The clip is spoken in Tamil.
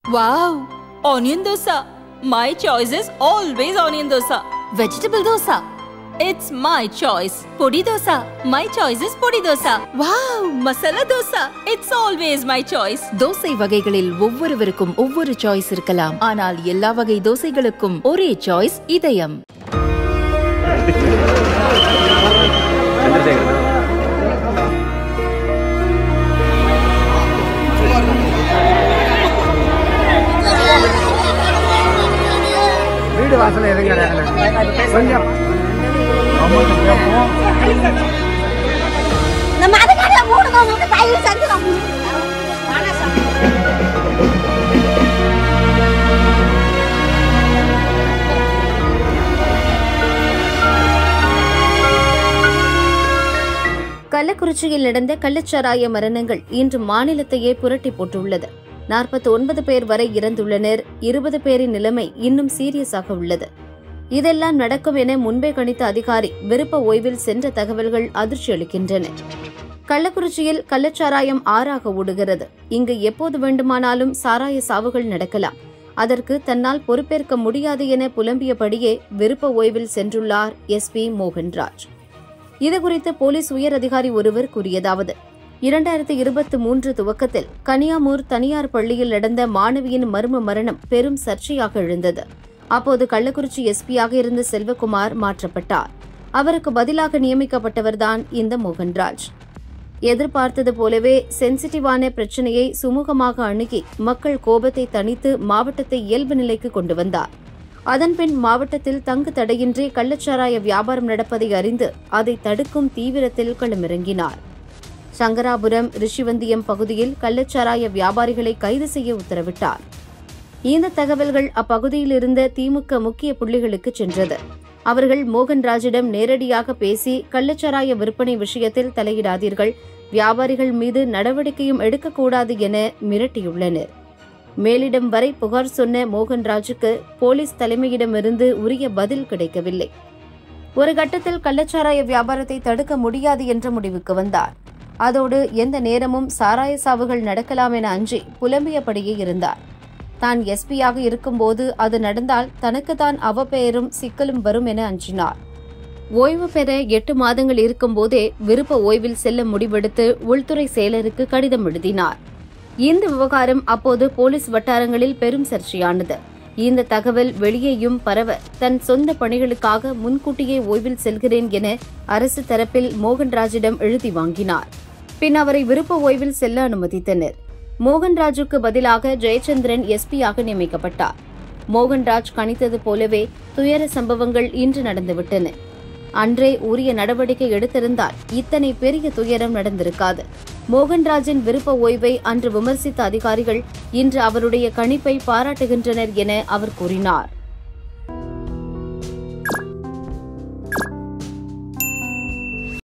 Wow! Onion dosa. My choice is always onion dosa. Vegetable dosa. It's my choice. Podi dosa. My choice is podi dosa. Wow! Masala dosa. It's always my choice. Dosa வகைகளில் ஒவ்வொருவருக்கும் ஒவ்வொரு சாய்ஸ் இருக்கலாம் ஆனால் எல்லா வகை தோசைகளுக்கும் ஒரே சாய்ஸ் இதயம் வீடு வாசல் எதுவும் கிடையாது கொஞ்சம் அமௌண்ட் கேட்போம் நம்ம அதுக்காக மூடுங்க உங்களுக்கு தயவு செஞ்சு நான் கள்ளக்குறிச்சியில் நடந்த கள்ளச்சாராய மரணங்கள் இன்று மாநிலத்தையே புரட்டி போட்டுள்ளது நாற்பத்தி ஒன்பது பேர் வரை இறந்துள்ளனர் இருபது பேரின் நிலைமை இன்னும் சீரியஸாக உள்ளது இதெல்லாம் நடக்கும் என முன்பே கணித்த அதிகாரி விருப்ப ஓய்வில் சென்ற தகவல்கள் அதிர்ச்சி அளிக்கின்றன கள்ளக்குறிச்சியில் கள்ளச்சாராயம் ஆறாக ஓடுகிறது இங்கு எப்போது வேண்டுமானாலும் சாராய சாவுகள் நடக்கலாம் அதற்கு தன்னால் பொறுப்பேற்க முடியாது என புலம்பியபடியே விருப்ப ஓய்வில் சென்றுள்ளார் எஸ்பி மோகன்ராஜ் இதுகுறித்து போலீஸ் உயர் அதிகாரி ஒருவர் கூறியதாவது இரண்டாயிரத்தி இருபத்தி மூன்று துவக்கத்தில் கனியாமூர் தனியார் பள்ளியில் நடந்த மாணவியின் மர்ம மரணம் பெரும் சர்ச்சையாக எழுந்தது அப்போது கள்ளக்குறிச்சி எஸ்பியாக இருந்த செல்வகுமார் மாற்றப்பட்டார் அவருக்கு பதிலாக நியமிக்கப்பட்டவர்தான் இந்த மோகன்ராஜ் எதிர்பார்த்தது போலவே சென்சிட்டிவான பிரச்சனையை சுமூகமாக அணுகி மக்கள் கோபத்தை தணித்து மாவட்டத்தை இயல்பு நிலைக்கு கொண்டு வந்தார் அதன்பின் மாவட்டத்தில் தங்கு தடையின்றி கள்ளச்சாராய வியாபாரம் நடப்பதை அறிந்து அதை தடுக்கும் தீவிரத்தில் களமிறங்கினார் சங்கராபுரம் ரிஷிவந்தியம் பகுதியில் கள்ளச்சாராய வியாபாரிகளை கைது செய்ய உத்தரவிட்டார் இந்த தகவல்கள் அப்பகுதியில் இருந்த திமுக முக்கிய புள்ளிகளுக்கு சென்றது அவர்கள் மோகன்ராஜிடம் நேரடியாக பேசி கள்ளச்சாராய விற்பனை விஷயத்தில் தலையிடாதீர்கள் வியாபாரிகள் மீது நடவடிக்கையும் எடுக்கக்கூடாது என மிரட்டியுள்ளனர் மேலிடம் வரை புகார் சொன்ன மோகன்ராஜுக்கு போலீஸ் தலைமையிடமிருந்து உரிய பதில் கிடைக்கவில்லை ஒரு கட்டத்தில் கள்ளச்சாராய வியாபாரத்தை தடுக்க முடியாது என்ற முடிவுக்கு வந்தார் அதோடு எந்த நேரமும் சாராய சாவுகள் நடக்கலாம் என அஞ்சி புலம்பியபடியே இருந்தார் தான் எஸ்பியாக இருக்கும்போது அது நடந்தால் தனக்குத்தான் அவப்பெயரும் சிக்கலும் வரும் என அஞ்சினார் ஓய்வு பெற எட்டு மாதங்கள் இருக்கும்போதே விருப்ப ஓய்வில் செல்ல முடிவெடுத்து உள்துறை செயலருக்கு கடிதம் எழுதினார் இந்த விவகாரம் அப்போது போலீஸ் வட்டாரங்களில் பெரும் சர்ச்சையானது இந்த தகவல் வெளியேயும் பரவ தன் சொந்த பணிகளுக்காக முன்கூட்டியே ஓய்வில் செல்கிறேன் என அரசு தரப்பில் மோகன்ராஜிடம் எழுதி வாங்கினார் பின் அவரை விருப்ப ஓய்வில் செல்ல அனுமதித்தனர் மோகன்ராஜுக்கு பதிலாக ஜெயச்சந்திரன் எஸ்பியாக நியமிக்கப்பட்டார் மோகன்ராஜ் கணித்தது போலவே துயர சம்பவங்கள் இன்று நடந்துவிட்டன அன்றே உரிய நடவடிக்கை எடுத்திருந்தால் இத்தனை பெரிய துயரம் நடந்திருக்காது மோகன்ராஜின் விருப்ப ஓய்வை அன்று விமர்சித்த அதிகாரிகள் இன்று அவருடைய கணிப்பை பாராட்டுகின்றனர் என அவர் கூறினார்